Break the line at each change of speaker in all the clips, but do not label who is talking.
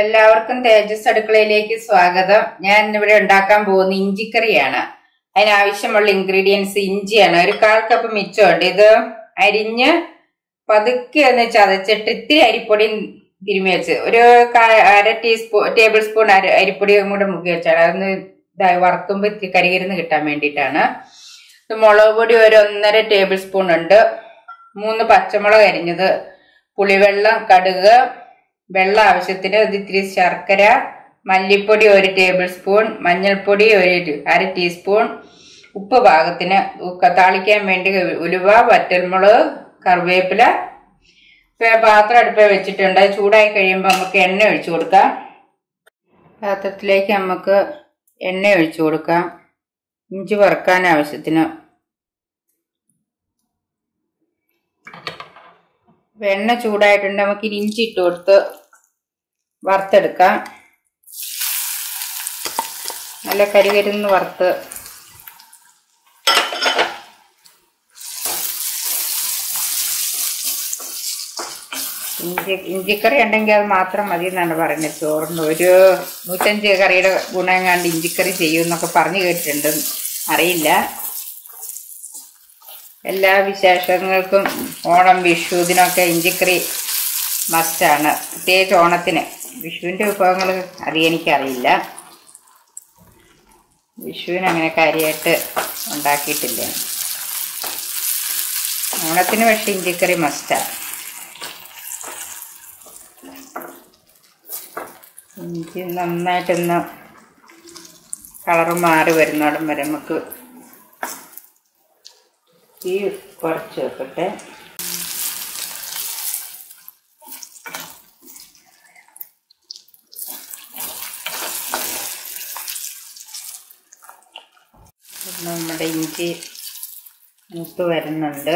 എല്ലാവർക്കും തേജസ് അടുക്കളയിലേക്ക് സ്വാഗതം ഞാൻ ഇവിടെ ഉണ്ടാക്കാൻ പോകുന്ന ഇഞ്ചിക്കറിയാണ് അതിനാവശ്യമുള്ള ഇൻഗ്രീഡിയൻസ് ഇഞ്ചിയാണ് ഒരു കാൽ കപ്പ് മിച്ചമുണ്ട് ഇത് അരിഞ്ഞ് പതുക്കെ ഒന്ന് ചതച്ചിട്ട് ഇത്തിരി അരിപ്പൊടി തിരുമ്മി വെച്ച് ഒരു കാ- അര ടീസ്പൂൺ ടേബിൾ സ്പൂൺ അര അരിപ്പൊടിയും കൂടെ മുക്കി വെച്ചാണ് അതൊന്ന് ഇതായി വറുക്കുമ്പോൾ ഇത്തിരി കരികരിന്ന് കിട്ടാൻ വേണ്ടിയിട്ടാണ് ഇത് മുളക് പൊടി ഒരു ഒന്നര ടേബിൾ സ്പൂൺ ഉണ്ട് മൂന്ന് പച്ചമുളക് അരിഞ്ഞത് പുളിവെള്ളം കടുക് വെള്ളം ആവശ്യത്തിന് ഇത് ഇത്തിരി ശർക്കര മല്ലിപ്പൊടി ഒരു ടേബിൾ സ്പൂൺ മഞ്ഞൾപ്പൊടി ഒരു ടി- അര ടീസ്പൂൺ ഉപ്പ് പാകത്തിന് ഉക്ക- താളിക്കാൻ വേണ്ടി ഉലുവ വറ്റൽമുളക് കറിവേപ്പില ഇപ്പൊ പാത്രം അടുപ്പേ വെച്ചിട്ടുണ്ട് അത് ചൂടായി കഴിയുമ്പോൾ നമുക്ക് എണ്ണ ഒഴിച്ചു കൊടുക്കാം പാത്രത്തിലേക്ക് നമുക്ക് എണ്ണ ഒഴിച്ചു കൊടുക്കാം ഇഞ്ചി വറുക്കാൻ ആവശ്യത്തിന് ഇപ്പൊ എണ്ണ ചൂടായിട്ടുണ്ട് നമുക്ക് ഇനി ഇഞ്ചി ഇട്ട് കൊടുത്ത് വറുത്തെടുക്കാം നല്ല കരികരിന്ന് വറുത്ത് ഇഞ്ചി ഇഞ്ചിക്കറി ഉണ്ടെങ്കിൽ അത് മാത്രം മതി എന്നാണ് പറയുന്നത് ചോറിന് ഒരു നൂറ്റഞ്ച് കറിയുടെ ഗുണം കണ്ട് ഇഞ്ചിക്കറി ചെയ്യും എന്നൊക്കെ പറഞ്ഞു കേട്ടിട്ടുണ്ട് അറിയില്ല എല്ലാ വിശേഷങ്ങൾക്കും ഓണം വിഷു ഇതിനൊക്കെ ഇഞ്ചിക്കറി മസ്റ്റാണ് പ്രത്യേകിച്ച് ഓണത്തിന് വിഷുവിൻ്റെ വിഭവങ്ങൾ അധികം എനിക്കറിയില്ല വിഷുവിന് അങ്ങനെ കാര്യമായിട്ട് ഉണ്ടാക്കിയിട്ടില്ല ഓണത്തിന് പക്ഷേ ഇഞ്ചിക്കറി മസ്റ്റാണ് ഇഞ്ചി നന്നായിട്ടൊന്ന് കളറ് മാറി വരുന്നോടം വരെ നമുക്ക് തീ കുറച്ച് വെക്കട്ടെ നമ്മുടെ ഇഞ്ചി മൂത്ത് വരുന്നുണ്ട്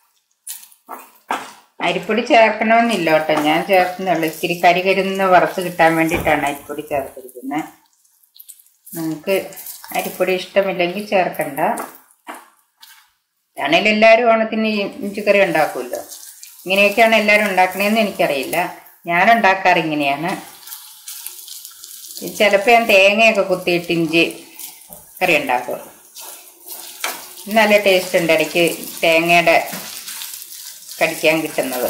അരിപ്പൊടി ചേർക്കണമെന്നില്ല കേട്ടോ ഞാൻ ചേർക്കുന്നുള്ളൂ ഇത്തിരി കരി കരിന്ന് വറുത്ത് കിട്ടാൻ വേണ്ടിയിട്ടാണ് അരിപ്പൊടി ചേർത്തിരിക്കുന്നത് നിങ്ങൾക്ക് അരിപ്പൊടി ഇഷ്ടമില്ലെങ്കിൽ ചേർക്കണ്ട ആണെങ്കിൽ എല്ലാവരും ഓണത്തിന് ഇഞ്ചിക്കറി ഉണ്ടാക്കുമല്ലോ ഇങ്ങനെയൊക്കെയാണ് എല്ലാവരും ഉണ്ടാക്കണതെന്ന് എനിക്കറിയില്ല ഞാൻ ഉണ്ടാക്കാറ് ഇങ്ങനെയാണ് ചിലപ്പോൾ ഞാൻ തേങ്ങയൊക്കെ കുത്തിയിട്ട് ഇഞ്ചി കറി ഉണ്ടാക്കും നല്ല ടേസ്റ്റ് ഉണ്ട് ഇടയ്ക്ക് തേങ്ങയുടെ കടിക്കാൻ കിട്ടുന്നത്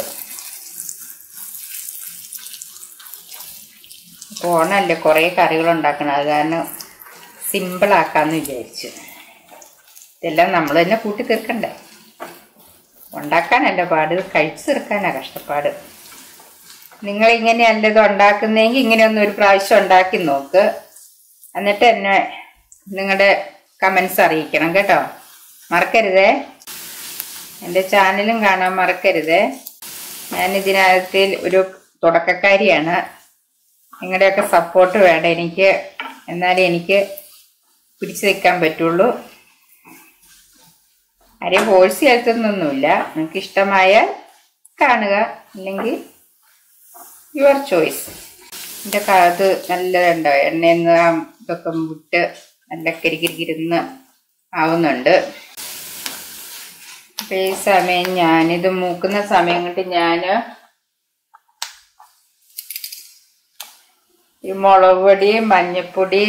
അപ്പോൾ ഓണമല്ലേ കുറേ കറികൾ ഉണ്ടാക്കണം അത് കാരണം സിമ്പിളാക്കാമെന്ന് വിചാരിച്ചു ഇതെല്ലാം നമ്മൾ തന്നെ കൂട്ടി തീർക്കണ്ടേ ഉണ്ടാക്കാനല്ല പാട് ഇത് കഴിച്ചു തീർക്കാനാണ് കഷ്ടപ്പാട് നിങ്ങൾ ഇങ്ങനെയല്ല ഇത് ഉണ്ടാക്കുന്നതെങ്കിൽ ഇങ്ങനെയൊന്നും ഒരു പ്രാവശ്യം ഉണ്ടാക്കി നോക്ക് എന്നിട്ട് എന്നെ നിങ്ങളുടെ കമൻസ് അറിയിക്കണം കേട്ടോ മറക്കരുതേ എൻ്റെ ചാനലും കാണാൻ മറക്കരുതേ ഞാൻ ഇതിനകത്തിൽ ഒരു തുടക്കക്കാരിയാണ് നിങ്ങളുടെയൊക്കെ സപ്പോർട്ട് വേണം എനിക്ക് എന്നാലേ എനിക്ക് പിടിച്ചു നിൽക്കാൻ പറ്റുള്ളൂ ആരെയും ഫോഴ്സ് ചെയ്യത്തൊന്നൊന്നുമില്ല നിങ്ങൾക്ക് ഇഷ്ടമായാൽ കാണുക അല്ലെങ്കിൽ യുവർ ചോയ്സ് എൻ്റെ അത് നല്ലതുണ്ടോ എണ്ണയിൽ നിന്ന് ആ ഇതൊക്കെ വിട്ട് നല്ല കരികരിരുന്ന് ആവുന്നുണ്ട് അപ്പൊ ഈ സമയം ഞാനിത് മൂക്കുന്ന സമയം കൊണ്ട് ഞാൻ ഈ മുളക് പൊടി മഞ്ഞപ്പൊടി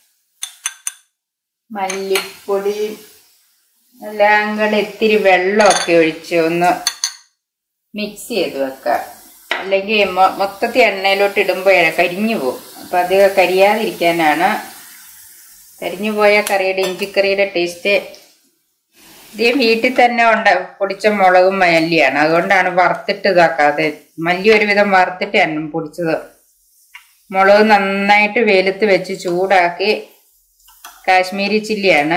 മല്ലിപ്പൊടി എല്ലാം കൂടെ ഇത്തിരി വെള്ളമൊക്കെ ഒഴിച്ച് ഒന്ന് മിക്സ് ചെയ്ത് വെക്കുക അല്ലെങ്കിൽ മൊ- മൊത്തത്തിൽ എണ്ണയിലോട്ട് ഇടുമ്പോൾ കരിഞ്ഞു പോകും അപ്പം അത് കരിയാതിരിക്കാനാണ് കരിഞ്ഞു പോയ കറിയുടെ ഇഞ്ചിക്കറിയുടെ ടേസ്റ്റ് ഇത് വീട്ടിൽ തന്നെ ഉണ്ട പൊടിച്ച മുളകും മല്ലിയാണ് അതുകൊണ്ടാണ് വറുത്തിട്ട് ഇതാക്കാതെ മല്ലി ഒരുവിധം വറുത്തിട്ട് എണ്ണം പൊടിച്ചത് മുളക് നന്നായിട്ട് വെയിലത്ത് വെച്ച് ചൂടാക്കി കാശ്മീരി ചില്ലിയാണ്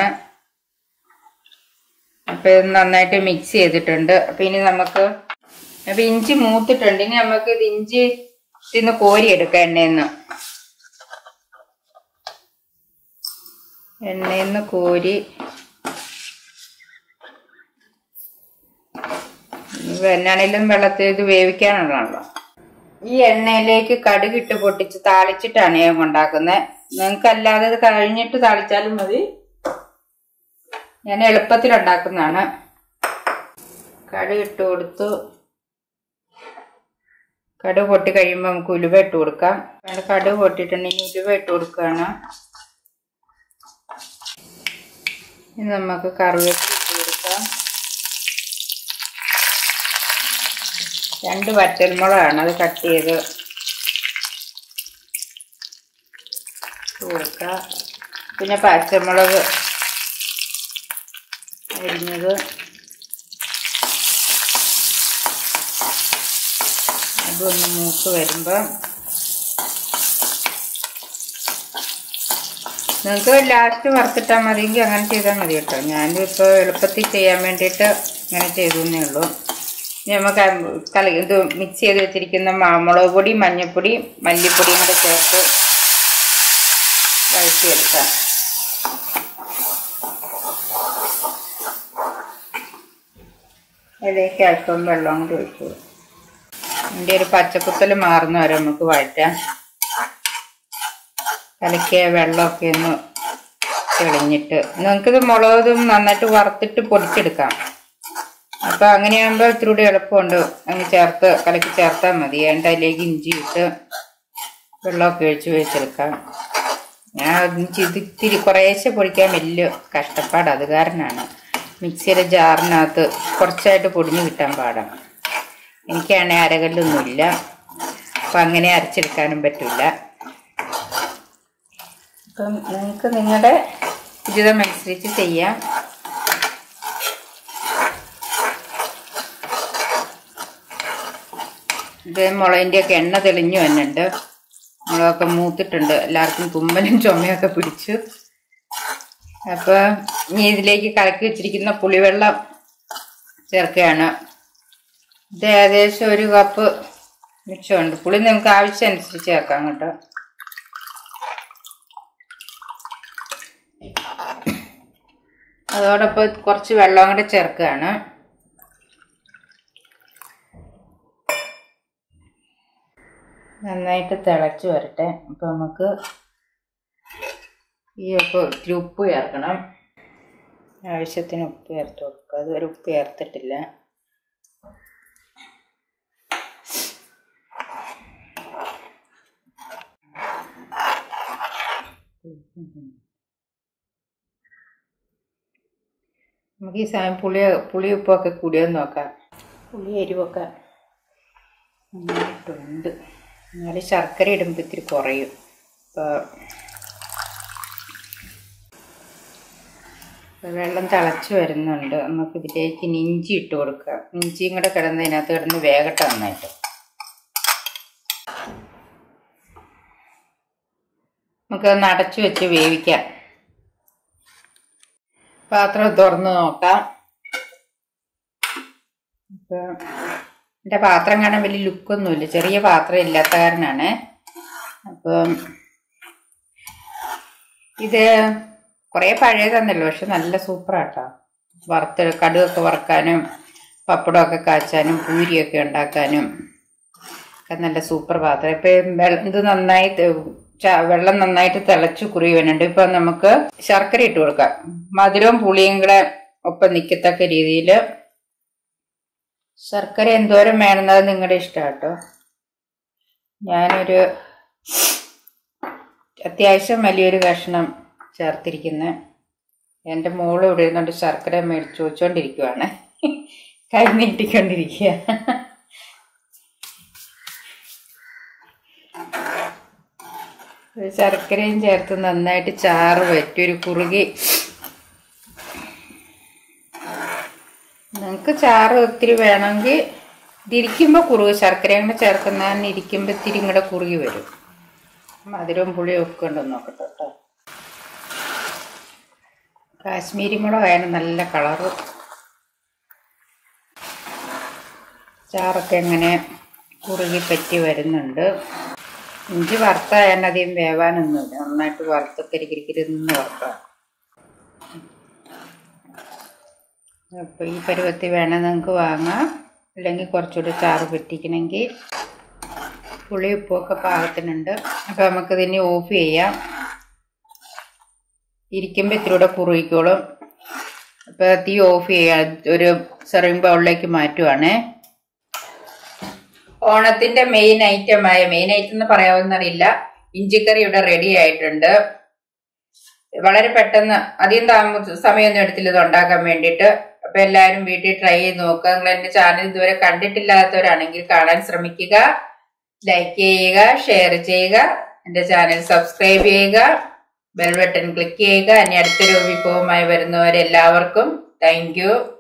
അപ്പൊ ഇത് നന്നായിട്ട് മിക്സ് ചെയ്തിട്ടുണ്ട് അപ്പൊ ഇനി നമുക്ക് അപ്പൊ ഇഞ്ചി മൂത്തിട്ടുണ്ട് ഇനി നമുക്ക് ഇത് ഇഞ്ചി ഇതിന്ന് കോരിയെടുക്കാം എണ്ണയിൽ എണ്ണയിൽ നിന്ന് കോരി എന്നാണേലും വെള്ളത്തിൽ ഇത് വേവിക്കാനുള്ളതാണല്ലോ ഈ എണ്ണയിലേക്ക് കടുകിട്ട് പൊട്ടിച്ച് താളിച്ചിട്ടാണ് ഞാൻ ഉണ്ടാക്കുന്നത് നിങ്ങൾക്ക് അല്ലാതെ ഇത് കഴിഞ്ഞിട്ട് താളിച്ചാലും മതി ഞാൻ എളുപ്പത്തിൽ ഉണ്ടാക്കുന്നതാണ് കടുകിട്ട് കൊടുത്തു കടുക് പൊട്ടി കഴിയുമ്പോൾ നമുക്ക് ഉലുവ ഇട്ട് കൊടുക്കാം അങ്ങനെ കടുക് പൊട്ടിയിട്ടുണ്ടെങ്കിൽ ഉലുവ ഇട്ട് കൊടുക്കുകയാണ് ഇനി നമുക്ക് കറിവേപ്പില ഇട്ട് കൊടുക്കാം രണ്ട് വറ്റൽമുളകാണ് അത് കട്ട് ചെയ്ത് ഇട്ട് കൊടുക്കുക പിന്നെ പച്ചമുളക് അരിഞ്ഞത് അതൊന്ന് മൂത്ത് വരുമ്പോൾ നിങ്ങൾക്ക് ലാസ്റ്റ് വറുത്തിട്ടാൽ മതിയെങ്കിൽ അങ്ങനെ ചെയ്താൽ മതി കേട്ടോ ഞാനിപ്പോൾ എളുപ്പത്തിൽ ചെയ്യാൻ വേണ്ടിയിട്ട് ഇങ്ങനെ ചെയ്തു എന്നേ ഉള്ളൂ ഇനി നമുക്ക് കല ഇത് മിക്സ് ചെയ്ത് വെച്ചിരിക്കുന്ന മാ- മുളക് പൊടി മഞ്ഞൾപ്പൊടി മല്ലിപ്പൊടിയും കൂടെ ചേർത്ത് വഴറ്റിയെടുക്കാം അതിലേക്ക് അല്പം വെള്ളം കൂടി ഒഴിച്ചു ഇതിൻ്റെ ഒരു പച്ചക്കുത്തൽ മാറുന്ന വരെ നമുക്ക് വഴറ്റാം കലക്കിയ വെള്ളമൊക്കെ ഒന്ന് തെളിഞ്ഞിട്ട് നിങ്ങൾക്കിത് മുളകും നന്നായിട്ട് വറുത്തിട്ട് പൊടിച്ചെടുക്കാം അപ്പോൾ അങ്ങനെയാകുമ്പോൾ ഇത്തിരി കൂടി എളുപ്പമുണ്ട് അങ്ങ് ചേർത്ത് കലക്കി ചേർത്താൽ മതി എന്നിട്ട് അതിലേക്ക് ഇഞ്ചി ഇട്ട് വെള്ളമൊക്കെ ഒഴിച്ച് വെച്ചെടുക്കാം ഞാൻ ഇഞ്ചി ഇത് ഇത്തിരി കുറേശ്ശെ പൊടിക്കാൻ വലിയ കഷ്ടപ്പാട് അത് കാരണമാണ് മിക്സിയുടെ ജാറിനകത്ത് കുറച്ചായിട്ട് പൊടിഞ്ഞ് കിട്ടാൻ പാടാണ് എനിക്കാണെങ്കിൽ അരകല്ലൊന്നുമില്ല അപ്പം അങ്ങനെ അരച്ചെടുക്കാനും പറ്റില്ല അപ്പം നിങ്ങൾക്ക് നിങ്ങളുടെ ഉചിതമനുസരിച്ച് ചെയ്യാം ഇത് മുളകിൻ്റെ ഒക്കെ എണ്ണ തെളിഞ്ഞു വന്നിട്ടുണ്ട് മുളകൊക്കെ മൂത്തിട്ടുണ്ട് എല്ലാവർക്കും തുമ്മലും ചുമയൊക്കെ പിടിച്ചു അപ്പോൾ ഇനി ഇതിലേക്ക് കലക്കി വെച്ചിരിക്കുന്ന പുളിവെള്ളം ചേർക്കുകയാണ് ഇത് ഏകദേശം ഒരു കപ്പ് മിച്ചമുണ്ട് പുളി നിങ്ങൾക്ക് ആവശ്യമനുസരിച്ച് ചേർക്കാം കേട്ടോ അതോടൊപ്പം കുറച്ച് വെള്ളം കൂടെ ചേർക്കുകയാണ് നന്നായിട്ട് തിളച്ച് വരട്ടെ അപ്പോൾ നമുക്ക് ഈ ഉപ്പ് ഇത്തിരി ഉപ്പ് ചേർക്കണം ആവശ്യത്തിന് ഉപ്പ് ചേർത്ത് കൊടുക്കുക അതുവരെ ഉപ്പ് ചേർത്തിട്ടില്ല നമുക്ക് ഈ സാധനം പുളി പുളി ഉപ്പൊക്കെ കൂടിയെന്ന് നോക്കാം പുളി എരിവൊക്കെ നന്നായിട്ടുണ്ട് എന്നാലും ശർക്കര ഇടുമ്പോൾ ഇത്തിരി കുറയും ഇപ്പോൾ വെള്ളം തിളച്ച് വരുന്നുണ്ട് നമുക്ക് ഇതിലേക്ക് ഇനി ഇഞ്ചി ഇട്ട് കൊടുക്കാം ഇഞ്ചിയും കൂടെ കിടന്ന് ഇതിനകത്ത് കിടന്ന് വേഗട്ടെ നന്നായിട്ട് നമുക്കൊന്ന് അടച്ചു വെച്ച് വേവിക്കാം പാത്രം തുറന്ന് നോക്കാം ഇപ്പം എൻ്റെ പാത്രം കാണാൻ വലിയ ലുക്കൊന്നുമില്ല ചെറിയ പാത്രം ഇല്ലാത്ത കാരനാണ് അപ്പം ഇത് കുറേ പഴയതെന്നല്ലോ പക്ഷെ നല്ല സൂപ്പറാട്ടോ വറുത്ത് കടുകൊക്കെ വറുക്കാനും പപ്പടമൊക്കെ കാച്ചാനും പൂരിയൊക്കെ ഉണ്ടാക്കാനും ഒക്കെ നല്ല സൂപ്പർ പാത്രം ഇപ്പം വെള്ളം ഇത് നന്നായി തെ- ച- വെള്ളം നന്നായിട്ട് തിളച്ച് കുറി വരുന്നുണ്ട് ഇപ്പം നമുക്ക് ശർക്കര ഇട്ട് കൊടുക്കാം മധുരവും പുളിയും കൂടെ ഒപ്പം നിൽക്കത്തക്ക രീതിയിൽ ശർക്കര എന്തോരം വേണമെന്നത് നിങ്ങളുടെ ഇഷ്ടം കേട്ടോ ഞാനൊരു അത്യാവശ്യം വലിയൊരു കഷ്ണം ചേർത്തിരിക്കുന്നത് എൻ്റെ മോള് ഇവിടെ ഇരുന്നുകൊണ്ട് ശർക്കര മേടിച്ചു വെച്ചുകൊണ്ടിരിക്കുവാണ് കൈ നീട്ടിക്കൊണ്ടിരിക്കുക ഒരു ശർക്കരയും ചേർത്ത് നന്നായിട്ട് ചാറ് വറ്റി ഒരു കുറുകി നിങ്ങൾക്ക് ചാറ് ഒത്തിരി വേണമെങ്കിൽ ഇതിരിക്കുമ്പോൾ കുറുകി ശർക്കരയും കൂടെ ചേർക്കുന്നതിന് ഇരിക്കുമ്പോൾ ഇത്തിരി കൂടെ കുറുകി വരും മധുരവും പുളിയും ഒക്കെ ഉണ്ടെന്ന് നോക്കട്ടെ കേട്ടോ കാശ്മീരി മുളകായാണ് നല്ല കളറ് ചാറൊക്കെ ഇങ്ങനെ കുറുകി പറ്റി വരുന്നുണ്ട് ഇഞ്ചി വറുത്തായാൽ അധികം വേവാനൊന്നുമില്ല നന്നായിട്ട് വറുത്ത് കരിക്കരിക്കരിന്ന് വറുക്കാം അപ്പോൾ ഈ പരുവത്തിൽ വേണേൽ നിങ്ങൾക്ക് വാങ്ങാം അല്ലെങ്കിൽ കുറച്ചുകൂടി ചാറ് പറ്റിക്കണമെങ്കിൽ പുളി ഉപ്പൊക്കെ പാകത്തിനുണ്ട് അപ്പോൾ നമുക്കിതിനെ ഓഫ് ചെയ്യാം ഇരിക്കുമ്പോൾ ഇത്തിരി കൂടെ കുറുകിക്കോളും അപ്പോൾ തീ ഓഫ് ചെയ്യാം ഒരു സെർവിങ് ബൗളിലേക്ക് മാറ്റുവാണേ ഓണത്തിന്റെ മെയിൻ ഐറ്റമായ മെയിൻ ഐറ്റം എന്ന് പറയാവുന്നറിയില്ല ഇഞ്ചിക്കറി ഇവിടെ റെഡി ആയിട്ടുണ്ട് വളരെ പെട്ടെന്ന് അധികം താമസ സമയമൊന്നും എടുത്തില്ല ഇത് ഉണ്ടാക്കാൻ വേണ്ടിയിട്ട് അപ്പൊ എല്ലാവരും വീട്ടിൽ ട്രൈ ചെയ്ത് നോക്കുക നിങ്ങൾ എന്റെ ചാനൽ ഇതുവരെ കണ്ടിട്ടില്ലാത്തവരാണെങ്കിൽ കാണാൻ ശ്രമിക്കുക ലൈക്ക് ചെയ്യുക ഷെയർ ചെയ്യുക എന്റെ ചാനൽ സബ്സ്ക്രൈബ് ചെയ്യുക ബെൽ ബട്ടൺ ക്ലിക്ക് ചെയ്യുക ഇനി അടുത്തൊരു വിഭവമായി വരുന്നവരെല്ലാവർക്കും താങ്ക് യു